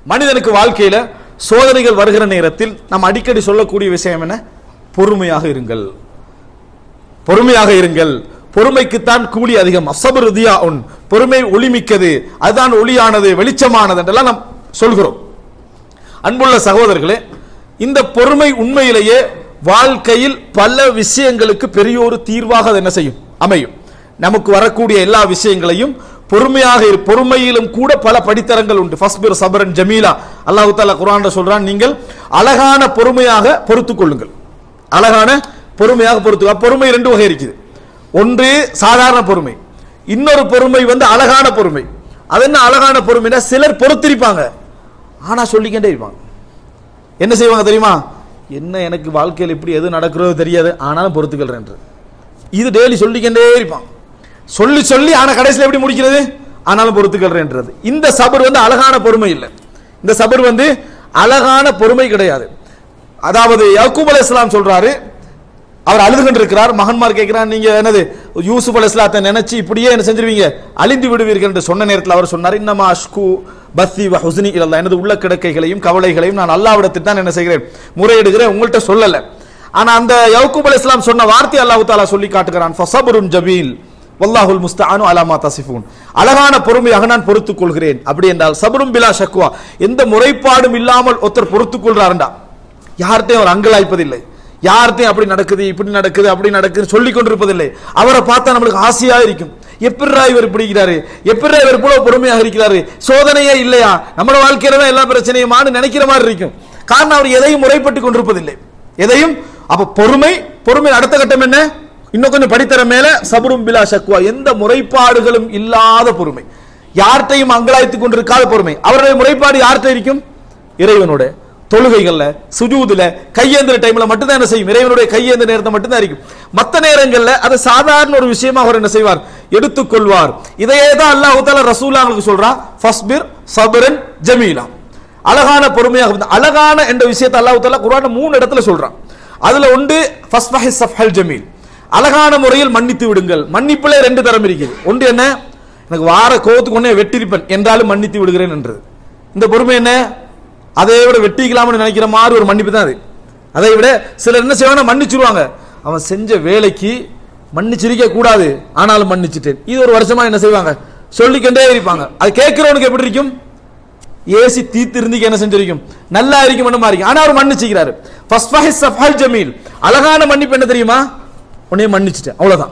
மனிதனுக்கு வாழ்க்கையில சோதனைகள் வருகிற நேரத்தில் நாம் அடிக்கடி சொல்லக்கூடிய விஷயம் என்ன பொறுமையாக இருங்கள் பொறுமையாக இருங்கள் பொறுமைக்குத்தான் கூலி அதிகம் அசபர் உன் பொறுமை ஒளிமிக்கது அதுதான் ஒளியானது வெளிச்சமானது என்றெல்லாம் நாம் சொல்கிறோம் அன்புள்ள சகோதரர்களே இந்த பொறுமை உண்மையிலேயே வாழ்க்கையில் பல விஷயங்களுக்கு பெரிய ஒரு தீர்வாக அது என்ன செய்யும் அமையும் நமக்கு வரக்கூடிய எல்லா விஷயங்களையும் பொறுமையாக இரு பொறுமையிலும் கூட பல படித்தரங்கள் உண்டு ஃபஸ்பிர் சபரன் ஜமீலா அல்லாஹு தாலா குரான் சொல்றான் நீங்கள் அழகான பொறுமையாக பொறுத்துக் கொள்ளுங்கள் அழகான பொறுமையாக பொறுத்து பொறுமை ரெண்டு வகை இருக்குது ஒன்று சாதாரண பொறுமை இன்னொரு பொறுமை வந்து அழகான பொறுமை அது என்ன அழகான பொறுமைனா சிலர் பொறுத்திருப்பாங்க ஆனா சொல்லிக்கிட்டே இருப்பாங்க என்ன செய்வாங்க தெரியுமா என்ன எனக்கு வாழ்க்கையில் இப்படி எது நடக்கிறதோ தெரியாது ஆனாலும் பொறுத்துக்கிறேன் இது டெய்லி சொல்லிக்கிட்டே இருப்பான் சொல்லி சொல்லி ஆனா கடைசியில் எப்படி முடிக்கிறது ஆனாலும் பொறுத்துக்கிறேன்றது இந்த சபர் வந்து அழகான பொறுமை இல்லை இந்த சபர் வந்து அழகான பொறுமை கிடையாது அதாவது யக்கூப் அலைஹிஸ்ஸலாம் சொல்றாரு அவர் அழுதுகிட்டு இருக்கிறார் மகன்மார் கேட்கிறார் நீங்க என்னது யூசுப் அலைஹிஸ்ஸலாத்தை நினைச்சு இப்படியே என்ன செஞ்சிருவீங்க அழிந்து விடுவீர்கள் என்று சொன்ன நேரத்தில் அவர் சொன்னார் இன்னமா அஷ்கு பஸ்தி வ ஹுஸ்னி இல்லல்லா எனது உள்ள கிடக்கைகளையும் கவலைகளையும் நான் அல்லாவிடத்தில் தான் என்ன செய்கிறேன் முறையிடுகிறேன் உங்கள்கிட்ட சொல்லல ஆனா அந்த யக்கூப் அலைஹிஸ்ஸலாம் சொன்ன வார்த்தை அல்லாஹ் தாலா சொல்லி காட்டுகிறான் ஃபஸபருன் ஜபீல் வல்லாஹுல் முஸ்தஆனு அலாமா தசிஃபூன் அழகான பொறுமையாக நான் பொறுத்துக் கொள்கிறேன் அப்படி என்றால் சபரும் பிலா ஷக்வா எந்த முறைப்பாடும் இல்லாமல் ஒருத்தர் பொறுத்துக் கொள்றாருண்டா யார்கிட்டையும் அவர் அங்கலாய்ப்பதில்லை யார்கிட்டையும் அப்படி நடக்குது இப்படி நடக்குது அப்படி நடக்குது சொல்லி கொண்டிருப்பதில்லை அவரை பார்த்தா நம்மளுக்கு ஆசையா இருக்கும் எப்படிரா இவர் இப்படி இருக்கிறாரு எப்படிரா இவர் இவ்வளவு பொறுமையாக இருக்கிறாரு சோதனையே இல்லையா நம்ம வாழ்க்கையில தான் எல்லா பிரச்சனையுமான்னு நினைக்கிற மாதிரி இருக்கும் காரணம் அவர் எதையும் முறைப்பட்டு கொண்டிருப்பதில்லை எதையும் அப்ப பொறுமை பொறுமை அடுத்த கட்டம் என்ன இன்னும் கொஞ்சம் படித்தர மேல சபரும் பிலா ஷக்வா எந்த முறைப்பாடுகளும் இல்லாத பொறுமை யார்கிட்டையும் அங்கலாய்த்துக் கொண்டிருக்காத பொறுமை அவருடைய முறைப்பாடு யார்கிட்ட இருக்கும் இறைவனோட தொழுகைகள்ல சுஜூதுல கையேந்திர டைம்ல மட்டும்தான் என்ன செய்யும் இறைவனுடைய கையேந்திர நேரத்தை மட்டும்தான் இருக்கும் மத்த நேரங்கள்ல அது சாதாரண ஒரு விஷயமா அவர் என்ன செய்வார் எடுத்துக்கொள்வார் இதையே தான் அல்லாஹ் தாலா ரசூலாங்களுக்கு சொல்றா ஃபஸ்பிர் சபரன் ஜமீலா அழகான பொறுமையாக இருந்த- அழகான என்ற விஷயத்தை அல்லாஹ் தாலா குர்ஆன்ல மூணு இடத்துல சொல்றான் அதுல ஒன்று ஃபஸ்பஹி சஃப்ஹல் ஜமீல் அழகான முறையில் மன்னித்து விடுங்கள் மன்னிப்புல ரெண்டு தரம் இருக்குது ஒன்று என்ன எனக்கு வார கோவத்துக்கு ஒன்னே வெட்டிருப்பேன் என்றாலும் மன்னித்து விடுகிறேன் என்றது இந்த பொறுமை என்ன அதை விட வெட்டிக்கலாம்னு நினைக்கிற மாதிரி ஒரு மன்னிப்பு தான் அது அதை விட சிலர் என்ன செய்வாங்க மன்னிச்சிருவாங்க அவன் செஞ்ச வேலைக்கு மன்னிச்சிருக்க கூடாது ஆனாலும் மன்னிச்சிட்டேன் இது ஒரு வருஷமா என்ன செய்வாங்க சொல்லிக்கொண்டே இருப்பாங்க அது கேட்கிறவனுக்கு எப்படி இருக்கும் ஏசி தீத்து இருந்துக்கு என்ன செஞ்சிருக்கும் நல்லா இருக்கும் என்ன மாதிரி ஆனா அவர் மன்னிச்சுக்கிறாரு ஃபஸ்ஃபஹி சஃபல் ஜமீல் அழகான மன்னிப்பு என்ன தெரியுமா உன்னைய மன்னிச்சிட்டேன் அவ்வளவுதான்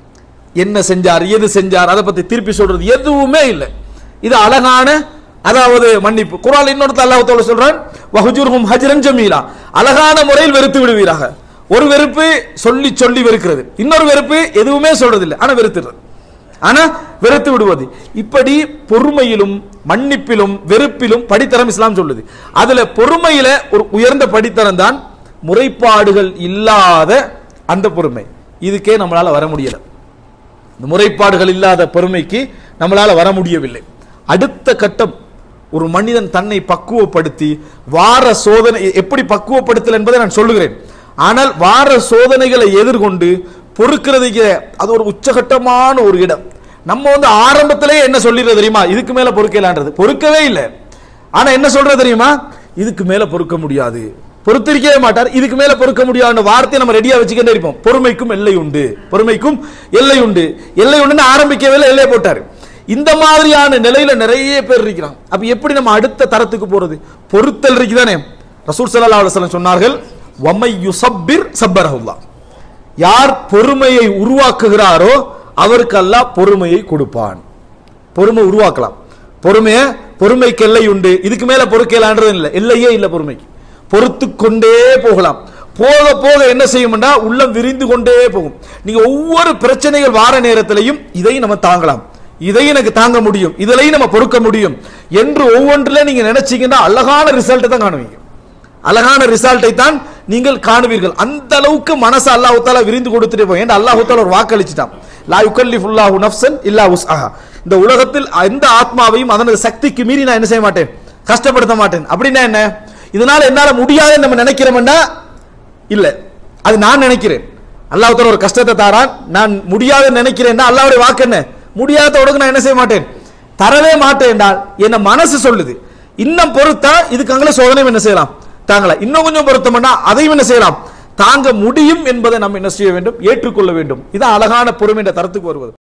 என்ன செஞ்சார் எது செஞ்சார் அதை பத்தி திருப்பி சொல்றது எதுவுமே இல்லை இது அழகான அதாவது மன்னிப்பு குரான் இன்னொருத்த அல்லாஹ் தஆலா சொல்றான் வஹுஜுர்ஹும் ஹஜ்ரன் ஜமீலா அழகான முறையில் வெறுத்து விடுவீராக ஒரு வெறுப்பு சொல்லி சொல்லி வெறுக்கிறது இன்னொரு வெறுப்பு எதுவுமே சொல்றது இல்லை ஆனா வெறுத்துறது ஆனா வெறுத்து விடுவது இப்படி பொறுமையிலும் மன்னிப்பிலும் வெறுப்பிலும் படித்தரம் இஸ்லாம் சொல்லுது அதுல பொறுமையில ஒரு உயர்ந்த படித்தரம் தான் முறைப்பாடுகள் இல்லாத அந்த பொறுமை இதுக்கே நம்மளால வர முடியல இந்த முறைப்பாடுகள் இல்லாத பொறுமைக்கு நம்மளால வர முடியவில்லை அடுத்த கட்டம் ஒரு மனிதன் தன்னை பக்குவப்படுத்தி வார சோதனை எப்படி பக்குவப்படுத்தல் என்பதை நான் சொல்லுகிறேன் ஆனால் வார சோதனைகளை எதிர்கொண்டு பொறுக்கிறதுக்கு அது ஒரு உச்சகட்டமான ஒரு இடம் நம்ம வந்து ஆரம்பத்திலே என்ன சொல்லிடுறது தெரியுமா இதுக்கு மேல பொறுக்கலான்றது பொறுக்கவே இல்லை ஆனா என்ன சொல்றது தெரியுமா இதுக்கு மேல பொறுக்க முடியாது பொறுத்திருக்கவே மாட்டார் இதுக்கு மேல பொறுக்க முடியாத வார்த்தையை நம்ம ரெடியா வச்சுக்கிட்டே இருப்போம் பொறுமைக்கும் எல்லை உண்டு பொறுமைக்கும் எல்லை உண்டு எல்லை உண்டுன்னு ஆரம்பிக்கவே இல்லை எல்லை போட்டாரு இந்த மாதிரியான நிலையில நிறைய பேர் இருக்கிறாங்க அப்ப எப்படி நம்ம அடுத்த தரத்துக்கு போறது பொறுத்தல் இருக்குதானே ரசூல் ஸல்லல்லாஹு அலைஹி வஸல்லம் சொன்னார்கள் வமை யுசப்பிர் சப்பரஹுல்லாஹ் யார் பொறுமையை உருவாக்குகிறாரோ அவருக்கு அல்லாஹ் பொறுமையை கொடுப்பான் பொறுமை உருவாக்கலாம் பொறுமைய பொறுமைக்கு எல்லை உண்டு இதுக்கு மேல பொறுக்கலான்றது இல்லை எல்லையே இல்லை பொறுமைக்கு பொறுத்து கொண்டே போகலாம் போக போக என்ன செய்யும்னா உள்ளம் விரிந்து கொண்டே போகும் நீங்க ஒவ்வொரு பிரச்சனைகள் வார நேரத்திலையும் இதை நம்ம தாங்கலாம் இதை எனக்கு தாங்க முடியும் இதிலையும் நம்ம பொறுக்க முடியும் என்று ஒவ்வொன்றில நீங்க நினைச்சீங்கன்னா அழகான ரிசல்ட்டை தான் காணுவீங்க அழகான ரிசல்ட்டை தான் நீங்கள் காணுவீர்கள் அந்த அளவுக்கு மனசு அல்லாஹ் தாலா விரிந்து கொடுத்துட்டே போய் ஏன்னா அல்லாஹ் தாலா ஒரு வாக்களிச்சிட்டான் லா யுகல்லிஃபுல்லாஹு நஃப்சன் இல்லா உஸ்அஹா இந்த உலகத்தில் எந்த ஆத்மாவையும் அதனது சக்திக்கு மீறி நான் என்ன செய்ய மாட்டேன் கஷ்டப்படுத்த மாட்டேன் அப்படின்னா என்ன இதனால என்னால முடியாதுன்னு நம்ம நினைக்கிறோம்னா இல்ல அது நான் நினைக்கிறேன் அல்லாஹ் தாலா ஒரு கஷ்டத்தை தாரான் நான் முடியாதுன்னு நினைக்கிறேன்னா அல்லாஹ்வுடைய வாக்கு என்ன முடியாத உடனே நான் என்ன செய்ய மாட்டேன் தரவே மாட்டேன் என்றால் என்ன மனசு சொல்லுது இன்னும் பொறுத்தா இதுக்கு அங்கே சோதனை என்ன செய்யலாம் தாங்களா இன்னும் கொஞ்சம் பொருத்தம்னா அதையும் என்ன செய்யலாம் தாங்க முடியும் என்பதை நம்ம என்ன செய்ய வேண்டும் ஏற்றுக்கொள்ள வேண்டும் இது அழகான பொறுமை என்ற தரத்துக்கு வருவது